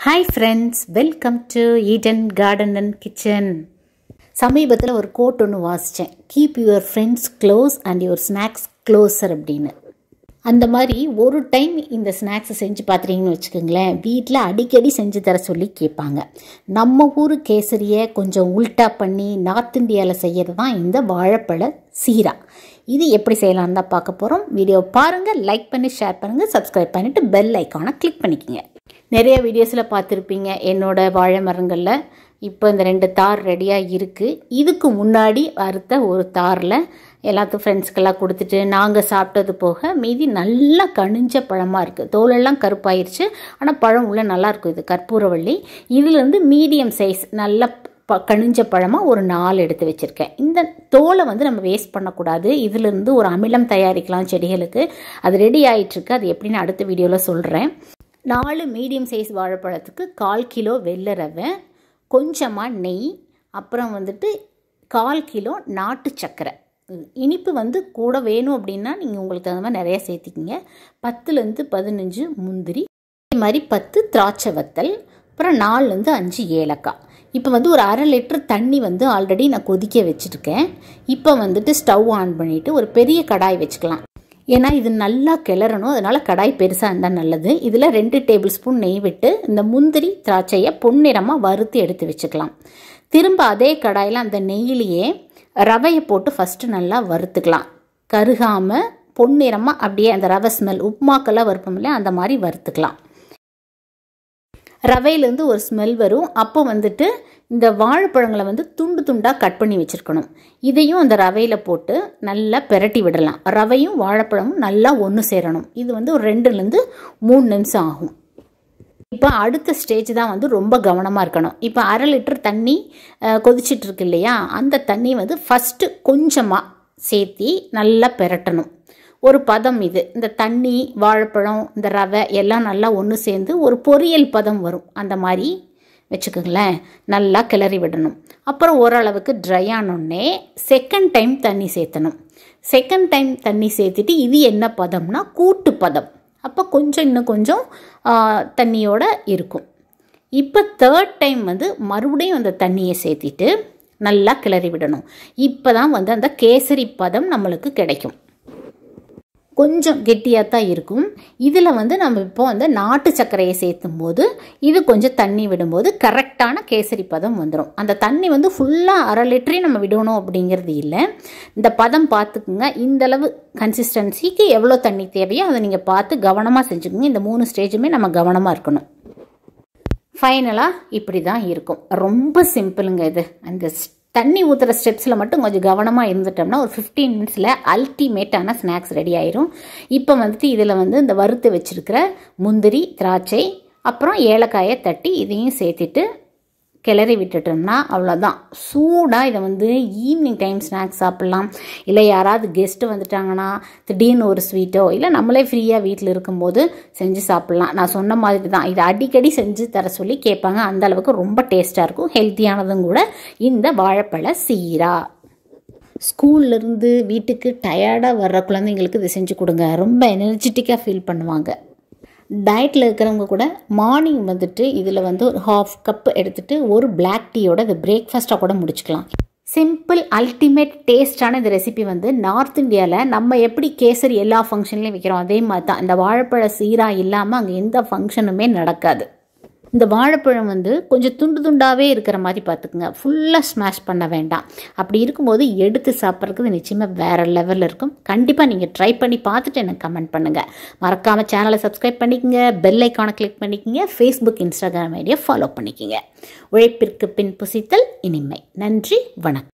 hi friends welcome to Eden garden and kitchen சமீபத்தில் ஒரு quote ஒன்று வாசித்தேன் keep your friends close and your snacks closer அப்படின்னு அந்த மாதிரி ஒரு டைம் இந்த ஸ்நாக்ஸை செஞ்சு பார்த்துட்டீங்கன்னு வச்சுக்கோங்களேன் வீட்டில் அடிக்கடி செஞ்சு தர சொல்லி கேட்பாங்க நம்ம ஊர் கேசரியை கொஞ்சம் உல்ட்டா பண்ணி நார்த் இந்தியாவில் செய்கிறது தான் இந்த வாழைப்பழ சீரா இது எப்படி செய்யலாம்னு தான் பார்க்க போகிறோம் வீடியோ பாருங்கள் லைக் பண்ணி ஷேர் பண்ணுங்கள் சப்ஸ்கிரைப் பண்ணிவிட்டு பெல் ஐக்கானை கிளிக் பண்ணிக்கோங்க நிறைய வீடியோஸில் பார்த்துருப்பீங்க என்னோட வாழை மரங்களில் இப்போ இந்த ரெண்டு தார் ரெடியாக இருக்குது இதுக்கு முன்னாடி அறுத்த ஒரு தாரில் எல்லாத்துக்கும் ஃப்ரெண்ட்ஸ்க்கெல்லாம் கொடுத்துட்டு நாங்கள் சாப்பிட்டது போக மீதி நல்லா கனிஞ்ச பழமாக இருக்குது தோலெல்லாம் கருப்பாயிருச்சு ஆனால் பழம் உள்ள நல்லாயிருக்கும் இது கற்பூரவள்ளி இதுலேருந்து மீடியம் சைஸ் நல்ல ப கனிஞ்ச பழமாக ஒரு நாலு எடுத்து வச்சுருக்கேன் இந்த தோலை வந்து நம்ம வேஸ்ட் பண்ணக்கூடாது இதிலிருந்து ஒரு அமிலம் தயாரிக்கலாம் செடிகளுக்கு அது ரெடி ஆகிட்டுருக்கு அது எப்படின்னு அடுத்த வீடியோவில் சொல்கிறேன் நாலு மீடியம் சைஸ் வாழைப்பழத்துக்கு கால் கிலோ வெள்ளை ரவை கொஞ்சமாக நெய் அப்புறம் வந்துட்டு கால் கிலோ நாட்டு சர்க்கரை இனிப்பு வந்து கூட வேணும் அப்படின்னா நீங்கள் உங்களுக்கு தகுந்த மாதிரி நிறையா சேர்த்திக்கிங்க பத்துலேருந்து பதினஞ்சு முந்திரி இதே மாதிரி பத்து திராட்சை வத்தல் அப்புறம் நாலுலேருந்து அஞ்சு ஏலக்காய் இப்போ வந்து ஒரு அரை லிட்டர் தண்ணி வந்து ஆல்ரெடி நான் கொதிக்க வச்சுருக்கேன் இப்போ வந்துட்டு ஸ்டவ் ஆன் பண்ணிவிட்டு ஒரு பெரிய கடாய் வச்சுக்கலாம் ஏன்னா இது நல்லா கிளறணும் அதனால் கடாய் பெருசாக இருந்தால் நல்லது இதில் ரெண்டு டேபிள் ஸ்பூன் நெய் விட்டு இந்த முந்திரி திராட்சையை பொன்னிறமாக வறுத்து எடுத்து வச்சுக்கலாம் திரும்ப அதே கடாயில் அந்த நெய்யிலேயே ரவையை போட்டு ஃபஸ்ட்டு நல்லா வறுத்துக்கலாம் கருகாமல் பொன்னிறமாக அப்படியே அந்த ரவை ஸ்மெல் உப்புமாக்கெல்லாம் வறுப்போம் இல்லையா அந்த மாதிரி வறுத்துக்கலாம் ரவையிலேருந்து ஒரு ஸ்மெல் வரும் அப்போ வந்துட்டு இந்த வாழைப்பழங்களை வந்து துண்டு துண்டாக கட் பண்ணி வச்சுருக்கணும் இதையும் அந்த ரவையில் போட்டு நல்லா பெரட்டி விடலாம் ரவையும் வாழைப்பழமும் நல்லா ஒன்று சேரணும் இது வந்து ஒரு ரெண்டுலேருந்து மூணு நிமிஷம் ஆகும் இப்போ அடுத்த ஸ்டேஜ் தான் வந்து ரொம்ப கவனமாக இருக்கணும் இப்போ அரை லிட்டர் தண்ணி கொதிச்சிட்டு இருக்கு இல்லையா அந்த தண்ணி வந்து ஃபஸ்ட்டு கொஞ்சமாக சேர்த்தி நல்லா பெரட்டணும் ஒரு பதம் இது இந்த தண்ணி வாழைப்பழம் இந்த ரவை எல்லாம் நல்லா ஒன்று சேர்ந்து ஒரு பொரியல் பதம் வரும் அந்த மாதிரி வச்சுக்கோங்களேன் நல்லா கிளறி விடணும் அப்புறம் ஓரளவுக்கு ட்ரை ஆனோடனே செகண்ட் டைம் தண்ணி சேர்த்தணும் செகண்ட் டைம் தண்ணி சேர்த்துட்டு இது என்ன பதம்னா கூட்டு பதம் அப்போ கொஞ்சம் இன்னும் கொஞ்சம் தண்ணியோட இருக்கும் இப்போ தேர்ட் டைம் வந்து மறுபடியும் அந்த தண்ணியை சேர்த்திட்டு நல்லா கிளறி விடணும் இப்போ தான் வந்து அந்த கேசரி பதம் நம்மளுக்கு கிடைக்கும் கொஞ்சம் கெட்டியாக தான் இருக்கும் இதில் வந்து நம்ம இப்போ வந்து நாட்டு சர்க்கரையை சேர்த்தும் போது இது கொஞ்சம் தண்ணி விடும்போது கரெக்டான கேசரி பதம் வந்துடும் அந்த தண்ணி வந்து ஃபுல்லாக அரை லிட்டரே நம்ம விடணும் அப்படிங்கிறது இல்லை இந்த பதம் பார்த்துக்குங்க இந்தளவு கன்சிஸ்டன்சிக்கு எவ்வளோ தண்ணி தேவையோ அதை நீங்கள் பார்த்து கவனமாக செஞ்சுக்கோங்க இந்த மூணு ஸ்டேஜுமே நம்ம கவனமாக இருக்கணும் ஃபைனலாக இப்படி தான் இருக்கும் ரொம்ப சிம்பிளுங்க இது அந்த தண்ணி ஊற்றுற ஸ்டெப்ஸில் மட்டும் கொஞ்சம் கவனமாக இருந்துட்டோம்னா ஒரு ஃபிஃப்டீன் மினிட்ஸில் அல்டிமேட்டான ஸ்நாக்ஸ் ரெடி ஆயிரும் இப்போ வந்துட்டு இதில் வந்து இந்த வறுத்து வச்சுருக்கிற முந்திரி திராட்சை அப்புறம் ஏலக்காயை தட்டி இதையும் சேர்த்துட்டு கிளறி விட்டுட்டோம்னா அவ்வளோதான் சூடாக இதை வந்து ஈவினிங் டைம் ஸ்நாக்ஸ் சாப்பிட்லாம் இல்லை யாராவது கெஸ்ட்டு வந்துட்டாங்கன்னா திடீர்னு ஒரு ஸ்வீட்டோ இல்லை நம்மளே ஃப்ரீயாக வீட்டில் இருக்கும்போது செஞ்சு சாப்பிட்லாம் நான் சொன்ன மாதிரி தான் இதை அடிக்கடி செஞ்சு தர சொல்லி கேட்பாங்க அந்த அளவுக்கு ரொம்ப டேஸ்ட்டாக இருக்கும் ஹெல்த்தியானதும் கூட இந்த வாழைப்பழ சீரா ஸ்கூல்லேருந்து வீட்டுக்கு டயர்டாக வர்ற குழந்தைங்களுக்கு இதை செஞ்சு கொடுங்க ரொம்ப எனர்ஜெட்டிக்காக ஃபீல் பண்ணுவாங்க டயட்டில் இருக்கிறவங்க கூட மார்னிங் வந்துட்டு இதில் வந்து ஒரு ஹாஃப் கப் எடுத்துகிட்டு ஒரு பிளாக் டீயோட இது பிரேக்ஃபாஸ்ட்டாக கூட முடிச்சுக்கலாம் சிம்பிள் அல்டிமேட் டேஸ்டான இந்த ரெசிபி வந்து நார்த் இந்தியாவில் நம்ம எப்படி கேசரி எல்லா ஃபங்க்ஷன்லேயும் வைக்கிறோம் அதே மாதிரி தான் இந்த வாழைப்பழ சீராக இல்லாமல் அங்கே எந்த ஃபங்க்ஷனுமே நடக்காது இந்த வாழைப்பழம் வந்து கொஞ்சம் துண்டு துண்டாகவே இருக்கிற மாதிரி பார்த்துக்குங்க ஃபுல்லாக ஸ்மாஷ் பண்ண வேண்டாம் அப்படி இருக்கும்போது எடுத்து சாப்பிட்றதுக்கு நிச்சயமாக வேறு லெவலில் இருக்கும் கண்டிப்பாக நீங்கள் ட்ரை பண்ணி பார்த்துட்டு எனக்கு கமெண்ட் பண்ணுங்கள் மறக்காமல் சேனலை சப்ஸ்கிரைப் பண்ணிக்கோங்க பெல் ஐக்கானை கிளிக் பண்ணிக்கோங்க ஃபேஸ்புக் இன்ஸ்டாகிராம் ஐடியா ஃபாலோ பண்ணிக்கோங்க உழைப்பிற்கு பின் புசித்தல் இனிமை நன்றி வணக்கம்